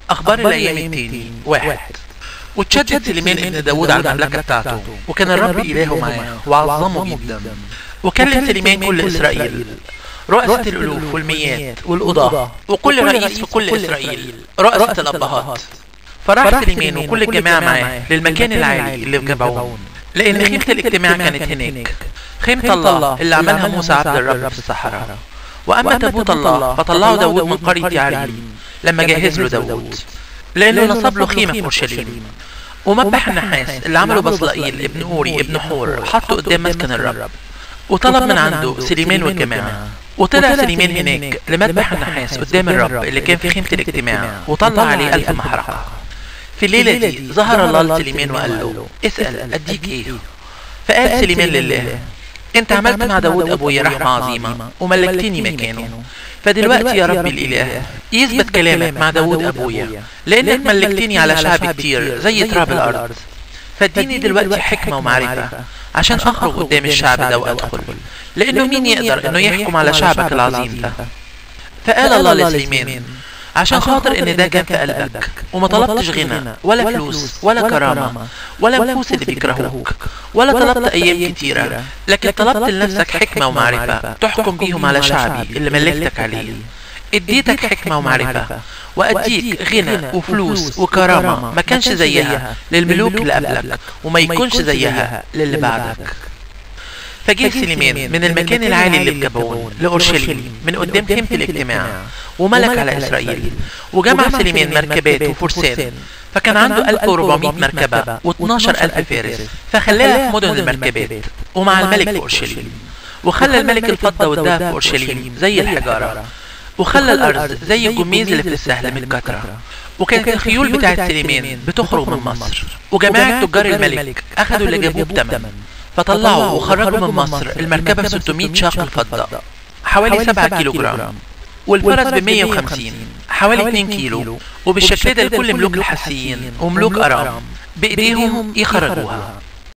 أخبار الأيام التاني واحد وتشدد سليمان ابن داود على المملكة بتاعته وكان الرب إلهه معاه وعظمه جدا وكلم سليمان كل إسرائيل رؤسة الألوف والميات والقضاة وكل رئيس في كل إسرائيل رؤسة الأبهات فراح سليمان وكل الجماعة معاه للمكان العالي اللي في جبعون لأن خيمة الاجتماع كانت هناك خيمة الله اللي عملها موسى عبد الرب في الصحراء وأما تابوت الله فطلعوا داود من قرية يعريم لما جهز له داود لأنه نصب له خيمة في أورشليم ومذبح النحاس اللي عمله بصلائيل ابن أوري ابن حور حطه قدام مسكن الرب وطلب من عنده سليمان والجماعة وطلع سليمان هناك لمذبح النحاس قدام الرب اللي كان في خيمة الاجتماع وطلع عليه ألف محرقة في الليلة دي ظهر الله لسليمان وقال له اسأل أديك إيه فقال سليمان لله انت عملت مع داود ابويا رحمة عظيمة وملكتني مكانه فدلوقتي يا ربي الاله يثبت كلامك مع داود ابويا لانك ملكتني على شعب كتير زي تراب الارض فاديني دلوقتي حكمة ومعرفة عشان اخرج قدام الشعب ده وادخل لانه مين يقدر انه يحكم على شعبك العظيم ده فقال الله لسليمان عشان خاطر ان ده كان في قلبك وما طلبتش غنى ولا فلوس ولا كرامة ولا نفوس اللي بيكرهوك ولا طلبت ايام كتيرة لكن طلبت لنفسك حكمة ومعرفة تحكم بيهم على شعبي اللي ملكتك عليه اديتك حكمة ومعرفة واديك غنى وفلوس وكرامة ما كانش زيها للملوك اللي قبلك وما يكونش زيها للي بعدك فجه سليمان من المكان العالي اللي في جبعون لأورشليم من قدام خيمة الاجتماع وملك على إسرائيل وجمع سليمان مركبات وفرسان فكان عنده 1400 مركبة و12 ألف فارس فخلاها في مدن المركبات ومع الملك في أورشليم وخلى الملك الفضة والذهب في أورشليم زي الحجارة وخلى الأرض زي الجميز اللي في السهل من كترة وكانت الخيول بتاعت سليمان بتخرج من مصر وجماعة تجار الملك أخدوا اللي جابوه بتمن فطلعوا وخرجوا من مصر المركبة ب 600 شاق الفضة حوالي 7 كيلو جرام والفرس ب 150 حوالي 2 كيلو وبالشكل ده لكل ملوك الحسيين وملوك أرام بإيديهم يخرجوها